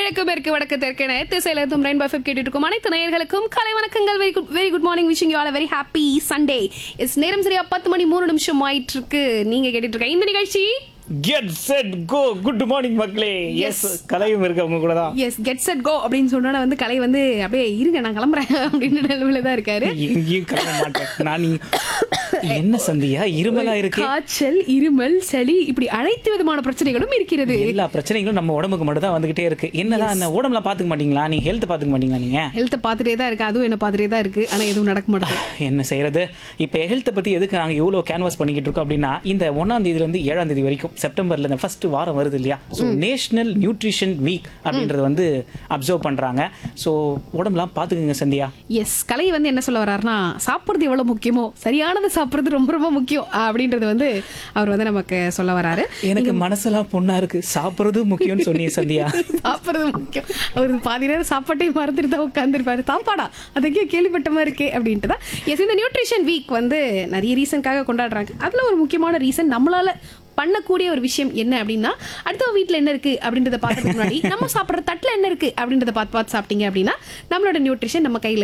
கிழக்கு மேற்கு வடக்கு தெற்கென திசையில இருக்கும் ரெயின்போ எஃப்எம் கேட்டுட்டு இருக்கும் அனைத்து நேயர்களுக்கும் கலை வணக்கங்கள் very good very good morning wishing you all very happy Sunday is நேரம் சரியா பத்து மணி மூணு நிமிஷம் ஆயிட்டு இருக்கு நீங்க கேட்டுட்டு இருக்க இந்த நிகழ்ச்சி get set go good morning மக்களே எஸ் கலையும் இருக்கு அவங்க கூட தான் எஸ் கெட் செட் கோ அப்படின்னு சொன்னா வந்து கலை வந்து அப்படியே இருங்க நான் கிளம்புறேன் அப்படின்னு நிலைமையில தான் இருக்காரு எங்கேயும் கிளம்ப மாட்டேன் நான் நீ என்ன சந்தியா இருமலா இருக்கு காய்ச்சல் இருமல் சளி இப்படி அனைத்து விதமான பிரச்சனைகளும் இருக்கிறது எல்லா பிரச்சனைகளும் நம்ம உடம்புக்கு மட்டும் தான் வந்துகிட்டே இருக்கு என்னதான் அந்த உடம்புலாம் பாத்துக்க மாட்டீங்களா நீ ஹெல்த் பாத்துக்க மாட்டீங்களா நீங்க ஹெல்த்தை பார்த்துட்டே தான் இருக்கு அதுவும் என்ன பார்த்துட்டே தான் இருக்கு ஆனா எதுவும் நடக்க மாட்டேங்குது என்ன செய்யறது இப்போ ஹெல்த்தை பத்தி எதுக்கு நாங்க இவ்வளோ கேன்வாஸ் பண்ணிக்கிட்டு இருக்கோம் அப்படின்னா இந்த ஒன்னாம் தேதியில இருந்து ஏழாம் தேதி வரைக்கும் செப்டம்பர்ல இந்த ஃபர்ஸ்ட் வாரம் வருது இல்லையா ஸோ நேஷனல் நியூட்ரிஷன் வீக் அப்படின்றத வந்து அப்சர்வ் பண்றாங்க ஸோ உடம்புலாம் பாத்துக்குங்க சந்தியா எஸ் கலை வந்து என்ன சொல்ல வர்றாருன்னா சாப்பிட்றது எவ்வளவு முக்கியமோ சரியானது சாப்பிட்றது ரொம்ப ரொம்ப முக்கியம் அப்படின்றது வந்து அவர் வந்து நமக்கு சொல்ல வராரு எனக்கு மனசெல்லாம் பொண்ணா இருக்கு சாப்பிட்றதும் முக்கியம்னு சொன்னீங்க சந்தியா சாப்பிட்றது முக்கியம் அவர் பாதி நேரம் சாப்பாட்டை மறந்துட்டு தான் உட்காந்துருப்பாரு சாப்பாடா அதுக்கே கேள்விப்பட்ட மாதிரி இருக்கே அப்படின்ட்டு தான் எஸ் இந்த நியூட்ரிஷன் வீக் வந்து நிறைய ரீசனுக்காக கொண்டாடுறாங்க அதுல ஒரு முக்கியமான ரீசன் நம்மளால பண்ணக்கூடிய ஒரு விஷயம் என்ன அப்படின்னா அடுத்த வீட்டில் என்ன இருக்கு அப்படின்றத பார்க்கறதுக்கு முன்னாடி நம்ம சாப்பிட்ற தட்டில் என்ன இருக்கு அப்படின்றத பார்த்து பார்த்து சாப்பிட்டீங்க அப்படின்னா நம்மளோட நியூட்ரிஷன் நம்ம கையில்